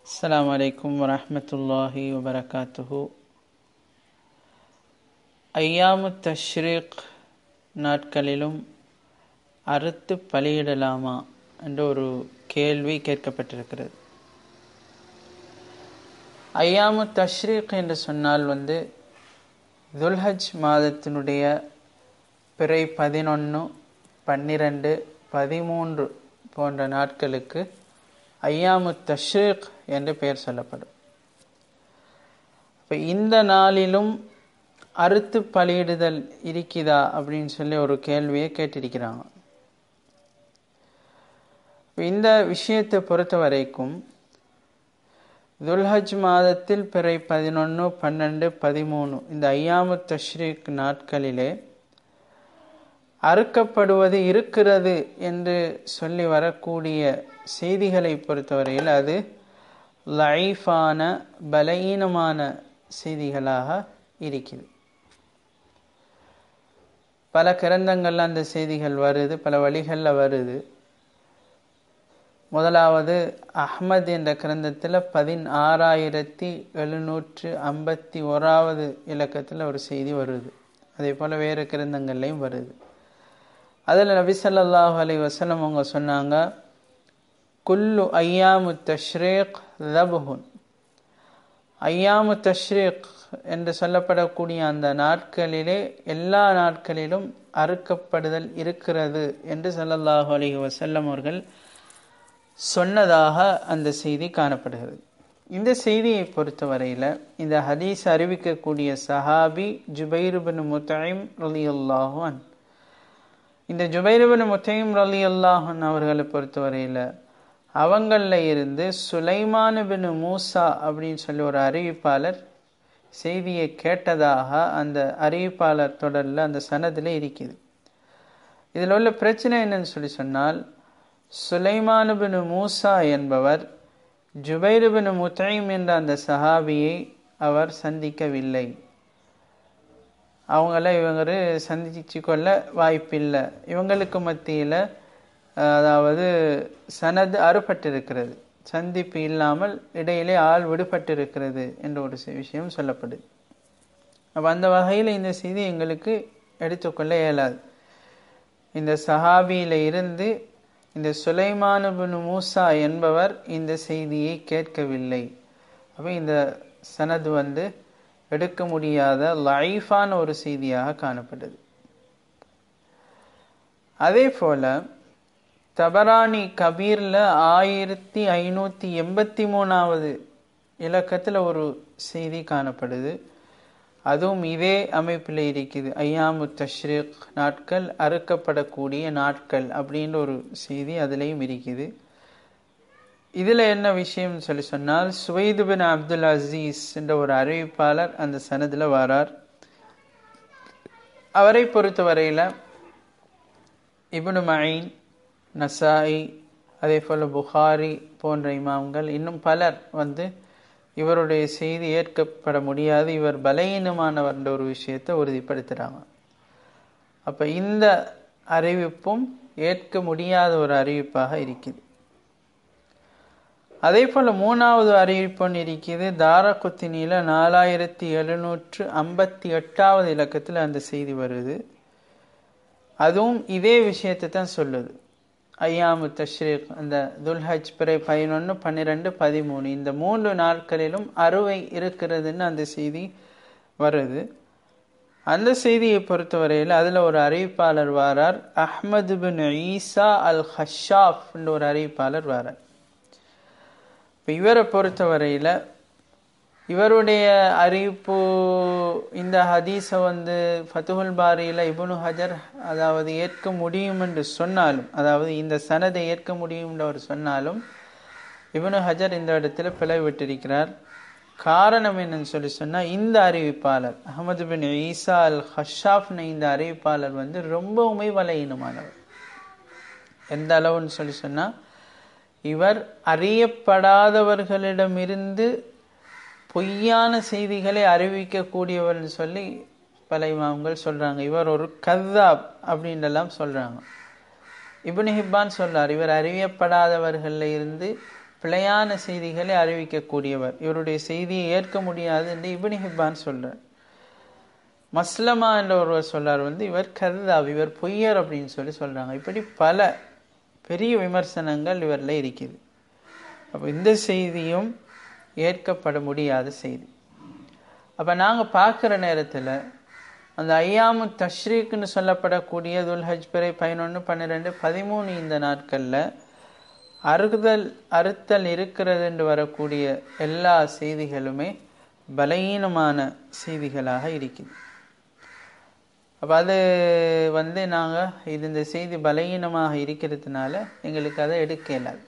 السلام عليكم ورحمة الله وبركاته ஐயாமு தஷ்ரீக் நாட்களிலும் அறுத்து பலியிடலாமா என்ற ஒரு கேள்வி கேட்கப்பட்டிருக்கிறது ஐயாமு தஷ்ரீக் என்று சொன்னால் வந்து துல்ஹஜ் மாதத்தினுடைய பிறை பதினொன்று பன்னிரண்டு பதிமூன்று போன்ற நாட்களுக்கு ஐயாமு தஷ்ரீக் என்று பெயர் சொல்லப்படும் இப்போ இந்த நாளிலும் அறுத்து பலியிடுதல் இருக்குதா அப்படின்னு சொல்லி ஒரு கேள்வியை கேட்டிருக்கிறாங்க இந்த விஷயத்தை பொறுத்த வரைக்கும் துல்ஹஜ் மாதத்தில் பிறை பதினொன்று பன்னெண்டு பதிமூணு இந்த ஐயாமு தஷ்ரீக் நாட்களிலே அறுக்கப்படுவது இருக்கிறது என்று சொல்லி வரக்கூடிய செய்திகளை பொறுத்தவரையில் அது லைஃபான பலகீனமான செய்திகளாக இருக்குது பல கிரந்தங்கள்ல அந்த செய்திகள் வருது பல வழிகளில் வருது முதலாவது அஹ்மத் என்ற கிரந்தத்தில் பதினாறாயிரத்தி எழுநூற்று ஐம்பத்தி ஓராவது இலக்கத்தில் ஒரு செய்தி வருது அதே போல் வேறு கிரந்தங்கள்லையும் வருது அதில் நபி ஸல்லல்லாஹு அலைஹி வஸல்லம் அவங்க சொன்னாங்க குல்லு ஐயாமு தஷ்ரீக் தபுஹுன் ஐயாமு தஷ்ரீக் என்று சொல்லப்படக்கூடிய அந்த நாட்களிலே எல்லா நாட்களிலும் அறுக்கப்படுதல் இருக்கிறது என்று ஸல்லல்லாஹு அலைஹி வஸல்லம் அவர்கள் சொன்னதாக அந்த செய்தி காணப்படுகிறது இந்த செய்தியை பொறுத்தவரையில் இந்த ஹதீஸ் அறிவிக்கக்கூடிய சஹாபி ஜுபைருபின் முத்தைம் ரலியல்லாஹு அன் இந்த ஜுபைருபின் முத்தைம் ரலி அல்லாஹன் அவர்களை பொறுத்தவரையில் அவங்களில் இருந்து சுலைமான் பின் மூசா அப்படின்னு சொல்லி ஒரு அறிவிப்பாளர் செய்தியை கேட்டதாக அந்த அறிவிப்பாளர் தொடரில் அந்த சனதில் இருக்குது இதில் உள்ள பிரச்சனை என்னன்னு சொல்லி சொன்னால் சுலைமானுபின் மூசா என்பவர் ஜுபைருபின் முத்தைம் என்ற அந்த சஹாபியை அவர் சந்திக்கவில்லை அவங்கள இவங்க சந்திச்சு கொள்ள வாய்ப்பில்லை இவங்களுக்கு மத்தியில் அதாவது சனது அறுபட்டிருக்கிறது சந்திப்பு இல்லாமல் இடையிலே ஆள் விடுபட்டிருக்கிறது என்ற ஒரு விஷயம் சொல்லப்படுது அப்போ அந்த வகையில் இந்த செய்தி எங்களுக்கு எடுத்துக்கொள்ள இயலாது இந்த சஹாபியில இருந்து இந்த சுலைமானுபின் மூசா என்பவர் இந்த செய்தியை கேட்கவில்லை அப்போ இந்த சனது வந்து எடுக்க முடியாத லைஃபான ஒரு செய்தியாக காணப்படுது அதே போல தபரானி கபீரில் ஆயிரத்தி ஐநூற்றி எண்பத்தி மூணாவது இலக்கத்தில் ஒரு செய்தி காணப்படுது அதுவும் இதே அமைப்பில் இருக்குது ஐயாமு தஷ்ரீக் நாட்கள் அறுக்கப்படக்கூடிய நாட்கள் அப்படின்ற ஒரு செய்தி அதுலேயும் இருக்குது இதில் என்ன விஷயம் சொல்லி சொன்னால் சுவைது பின் அப்துல் அசீஸ் என்ற ஒரு அறிவிப்பாளர் அந்த சனதில் வரார் அவரை பொறுத்தவரையில் இபுனு மயின் நசாயி அதே போல் புகாரி போன்ற இமாம்கள் இன்னும் பலர் வந்து இவருடைய செய்தி ஏற்கப்பட முடியாது இவர் பலகீனமானவர்ன்ற ஒரு விஷயத்தை உறுதிப்படுத்துகிறாங்க அப்போ இந்த அறிவிப்பும் ஏற்க முடியாத ஒரு அறிவிப்பாக இருக்குது அதே போல் மூணாவது அறிவிப்புன்னு இருக்குது தாரகுத்தினியில் நாலாயிரத்தி எழுநூற்று ஐம்பத்தி எட்டாவது இலக்கத்தில் அந்த செய்தி வருது அதுவும் இதே விஷயத்தை தான் சொல்லுது ஐயாமு தஷ்ரீக் அந்த துல்ஹஜ் பிறை பதினொன்று பன்னிரெண்டு பதிமூணு இந்த மூன்று நாட்களிலும் அறுவை இருக்கிறதுன்னு அந்த செய்தி வருது அந்த செய்தியை பொறுத்தவரையில் அதில் ஒரு அறிவிப்பாளர் வாரார் அஹ்மது பின் ஈசா அல் ஹஷாஃப் ஒரு அறிவிப்பாளர் வாரார் இப்போ இவரை பொறுத்தவரையில் இவருடைய அறிவிப்பு இந்த ஹதீஸை வந்து ஃபத்துஹுல் பாரியில் இபுனு ஹஜர் அதாவது ஏற்க முடியும் என்று சொன்னாலும் அதாவது இந்த சனதை ஏற்க முடியும் என்று அவர் சொன்னாலும் இபுனு ஹஜர் இந்த இடத்துல பிழை விட்டிருக்கிறார் காரணம் என்னன்னு சொல்லி சொன்னால் இந்த அறிவிப்பாளர் அகமது பின் ஈசா அல் ஹஷாஃப்னு இந்த அறிவிப்பாளர் வந்து ரொம்பவுமே வலையினமானவர் எந்த அளவுன்னு சொல்லி சொன்னால் இவர் அறியப்படாதவர்களிடமிருந்து பொய்யான செய்திகளை அறிவிக்கக்கூடியவர்னு சொல்லி பல இமாம்கள் சொல்கிறாங்க இவர் ஒரு கதாப் அப்படின்றலாம் சொல்கிறாங்க இப்னு ஹிப்பான் சொல்றார் இவர் அறியப்படாதவர்களில் இருந்து பிழையான செய்திகளை அறிவிக்கக்கூடியவர் இவருடைய செய்தியை ஏற்க முடியாது என்று இபினி ஹிப்பான் சொல்றார் மஸ்லமா என்ற ஒருவர் சொல்றார் வந்து இவர் கர்தாப் இவர் பொய்யர் அப்படின்னு சொல்லி சொல்றாங்க இப்படி பல பெரிய விமர்சனங்கள் இவரில் இருக்குது அப்போ இந்த செய்தியும் ஏற்கப்பட முடியாத செய்தி அப்போ நாங்கள் பார்க்குற நேரத்தில் அந்த ஐயாமு தஷ்ரீக்னு சொல்லப்படக்கூடிய துல்ஹஜ் பிறை பதினொன்று பன்னிரெண்டு பதிமூணு இந்த நாட்களில் அறுதல் அறுத்தல் இருக்கிறது என்று வரக்கூடிய எல்லா செய்திகளுமே பலகீனமான செய்திகளாக இருக்குது அப்போ அது வந்து நாங்கள் இது இந்த செய்தி பலகீனமாக இருக்கிறதுனால எங்களுக்கு அதை எடுக்க இயலாது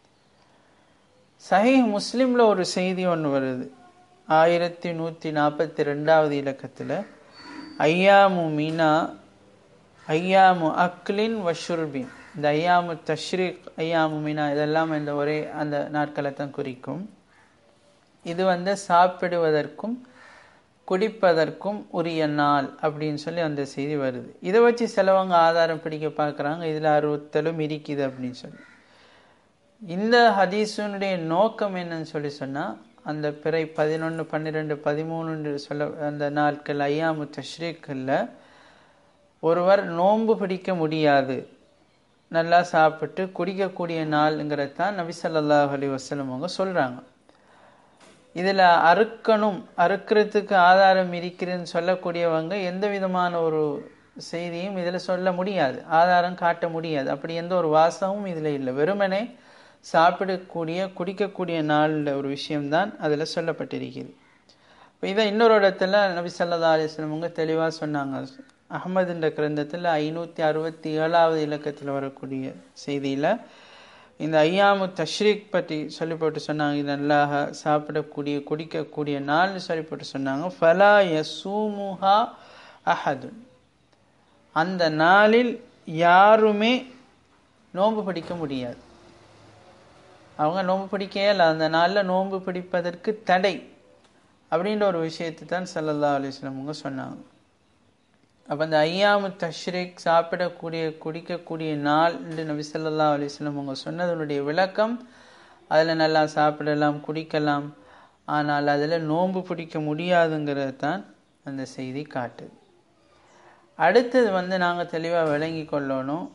சஹி முஸ்லீமில் ஒரு செய்தி ஒன்று வருது ஆயிரத்தி நூற்றி நாற்பத்தி ரெண்டாவது இலக்கத்தில் ஐயாமு மீனா ஐயாமு அக்லின் வஷுர்பின் இந்த ஐயாமு தஷ்ரீக் ஐயாமு மீனா இதெல்லாம் இந்த ஒரே அந்த நாட்களை தான் குறிக்கும் இது வந்து சாப்பிடுவதற்கும் குடிப்பதற்கும் உரிய நாள் அப்படின்னு சொல்லி அந்த செய்தி வருது இதை வச்சு சிலவங்க ஆதாரம் பிடிக்க பார்க்குறாங்க இதில் அறுபத்தலும் இருக்குது அப்படின்னு சொல்லி இந்த ஹதீஸுனுடைய நோக்கம் என்னன்னு சொல்லி சொன்னால் அந்த பிறை பதினொன்று பன்னிரெண்டு பதிமூணு சொல்ல அந்த நாட்கள் ஐயாமு தஷ்ரீக்கில் ஒருவர் நோன்பு பிடிக்க முடியாது நல்லா சாப்பிட்டு குடிக்கக்கூடிய நாளுங்கிறது தான் நபி ஸல்லல்லாஹு அலைஹி வஸல்லம் அவங்க சொல்கிறாங்க இதில் அறுக்கணும் அறுக்கிறதுக்கு ஆதாரம் இருக்கிறதுன்னு சொல்லக்கூடியவங்க எந்த விதமான ஒரு செய்தியும் இதில் சொல்ல முடியாது ஆதாரம் காட்ட முடியாது அப்படி எந்த ஒரு வாசமும் இதில் இல்லை வெறுமனே சாப்பிடக்கூடிய குடிக்கக்கூடிய நாளில் ஒரு விஷயம்தான் அதில் சொல்லப்பட்டிருக்கிறது இப்போ இதை இன்னொரு இடத்துல நபி ஸல்லல்லாஹு அலைஹி வஸல்லம் அவங்க தெளிவாக சொன்னாங்க அகமதுன்ற கிரந்தத்தில் ஐநூற்றி அறுபத்தி ஏழாவது இலக்கத்தில் வரக்கூடிய செய்தியில் இந்த ஐயாமு தஷ்ரீக் பற்றி சொல்லி போட்டு சொன்னாங்க இது நல்லாக சாப்பிடக்கூடிய குடிக்கக்கூடிய நாள்னு சொல்லி போட்டு சொன்னாங்க ஃபலா யசூமுஹா அஹதுன் அந்த நாளில் யாருமே நோன்பு பிடிக்க முடியாது அவங்க நோன்பு பிடிக்கவே இல்லை அந்த நாளில் நோன்பு பிடிப்பதற்கு தடை அப்படின்ற ஒரு விஷயத்தை தான் சல்லல்லா அலிஸ்லம் அவங்க சொன்னாங்க அப்போ அந்த ஐயாமு தஷ்ரீக் சாப்பிடக்கூடிய குடிக்கக்கூடிய நாள் என்று நபி ஸல்லல்லாஹு அலைஹி வஸல்லம் அவங்க சொன்னதனுடைய விளக்கம் அதில் நல்லா சாப்பிடலாம் குடிக்கலாம் ஆனால் அதில் நோன்பு பிடிக்க முடியாதுங்கிறது தான் அந்த செய்தி காட்டுது அடுத்தது வந்து நாங்கள் தெளிவாக விளங்கி கொள்ளணும்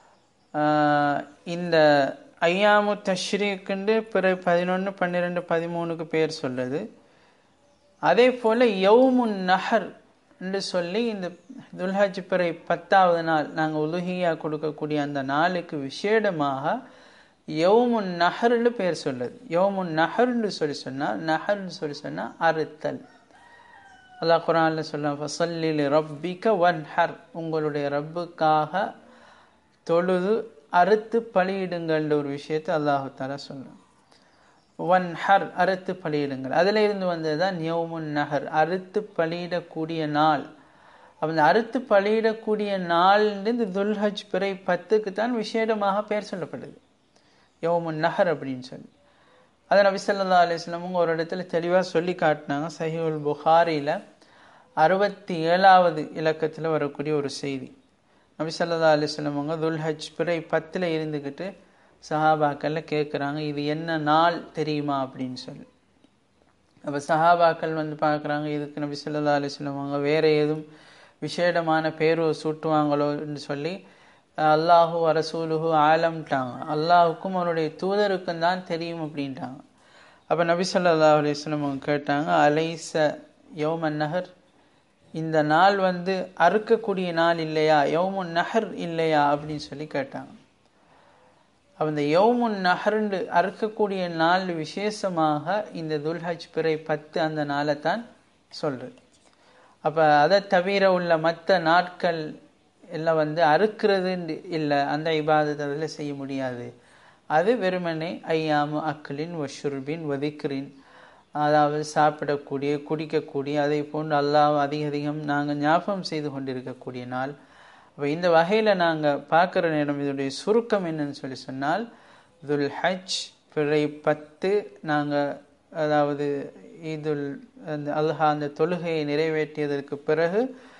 இந்த ஐயாமு தஷ்ரீக்குண்டு பிற பதினொன்று பன்னிரெண்டு பதிமூணுக்கு பேர் சொல்லுது அதே போல் யவுமுன் நஹர் என்று சொல்லி இந்த துல்ஹஜ் பிறை பத்தாவது நாள் நாங்கள் உலுகியா கொடுக்கக்கூடிய அந்த நாளுக்கு விசேடமாக யவுமுன் நஹர்னு பேர் சொல்லுது யவுமுன் நஹர்னு சொல்லி சொன்னால் நஹர்னு சொல்லி சொன்னால் அறுத்தல் அல்லாஹ் குரானில் சொல்ல ஃபசல்லில் ரப்பிக்க ஒன் ஹர் உங்களுடைய ரப்புக்காக தொழுது அறுத்து பலியிடுங்கள்ன்ற ஒரு விஷயத்தை அல்லாஹு தாலா சொல்லும் ஒன் ஹர் அறுத்து பலியிடுங்கள் அதில் இருந்து வந்தது தான் யவுமுன் நஹர் அறுத்து பலியிடக்கூடிய நாள் அப்போ இந்த அறுத்து பலியிடக்கூடிய நாள் இந்த துல்ஹஜ் பிறை பத்துக்கு தான் விசேடமாக பெயர் சொல்லப்படுது யவுமுன் நஹர் அப்படின்னு சொல்லி அதை நபி சொல்லா அலிஸ்லமுங்க ஒரு இடத்துல தெளிவாக சொல்லி காட்டினாங்க சஹிவுல் புகாரியில் அறுபத்தி ஏழாவது இலக்கத்தில் வரக்கூடிய ஒரு செய்தி நபி சொல்லா அலிஸ்லமுங்க துல்ஹஜ் பிறை பத்தில் இருந்துக்கிட்டு சஹாபாக்கள்ல கேட்குறாங்க இது என்ன நாள் தெரியுமா அப்படின்னு சொல்லி அப்போ சஹாபாக்கள் வந்து பார்க்குறாங்க இதுக்கு நபி சொல்லா அலிஸ்லம் அவங்க வேற ஏதும் விசேடமான பேரு சூட்டுவாங்களோன்னு சொல்லி அல்லாஹு அரசூலுஹு ஆலம்ட்டாங்க அல்லாஹுக்கும் அவருடைய தூதருக்கும் தான் தெரியும் அப்படின்ட்டாங்க அப்போ நபி சொல்லா அலிஸ்லம் அவங்க கேட்டாங்க அலைச யோமன் நகர் இந்த நாள் வந்து அறுக்கக்கூடிய நாள் இல்லையா யௌமுன் நஹர் இல்லையா அப்படின்னு சொல்லி கேட்டாங்க அப்போ இந்த யௌமுன் நஹர்ண்டு அறுக்கக்கூடிய நாள் விசேஷமாக இந்த துல்ஹஜ் பிறை பத்து அந்த நாளை தான் சொல்கிறது அப்போ அதை தவிர உள்ள மற்ற நாட்கள் எல்லாம் வந்து அறுக்கிறது இல்லை அந்த இபாதத்தை அதில் செய்ய முடியாது அது வெறுமனே ஐயாமு அக்லின் வஷுர்பின் வதிக்ரின் அதாவது சாப்பிடக்கூடிய குடிக்கக்கூடிய அதை போன்று அல்லாஹ் அதிக அதிகம் நாங்கள் ஞாபகம் செய்து கொண்டிருக்கக்கூடிய நாள் அப்போ இந்த வகையில் நாங்கள் பார்க்குற நேரம் இதனுடைய சுருக்கம் என்னன்னு சொல்லி சொன்னால் துல் ஹஜ் பிறை பத்து நாங்கள் அதாவது ஈதுல் அந்த அல்ஹா அந்த தொழுகையை நிறைவேற்றியதற்கு பிறகு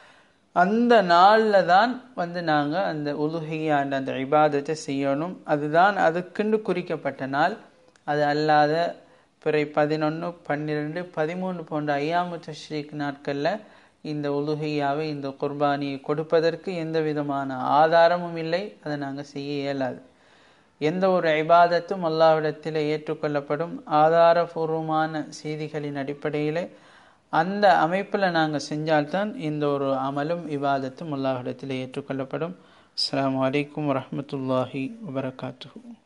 அந்த நாளில் தான் வந்து நாங்கள் அந்த உலுகையாண்ட அந்த இபாதத்தை செய்யணும் அதுதான் அதுக்குண்டு குறிக்கப்பட்ட நாள் அது அல்லாத பிறை பதினொன்று பன்னிரெண்டு பதிமூணு போன்ற ஐயாமு தஷ்ரீக் நாட்களில் இந்த உலுகையாவை இந்த குர்பானியை கொடுப்பதற்கு எந்த விதமான ஆதாரமும் இல்லை அதை நாங்கள் செய்ய இயலாது எந்த ஒரு இபாதத்தும் அல்லாவிடத்தில் ஏற்றுக்கொள்ளப்படும் ஆதாரபூர்வமான செய்திகளின் அடிப்படையில் அந்த அமைப்பில் நாங்கள் செஞ்சால்தான் இந்த ஒரு அமலும் இபாதத்தும் அல்லாஹிடத்தில் ஏற்றுக்கொள்ளப்படும் அஸ்லாம் வலைக்கம் வரமத்துல்லாஹி வபரகாத்து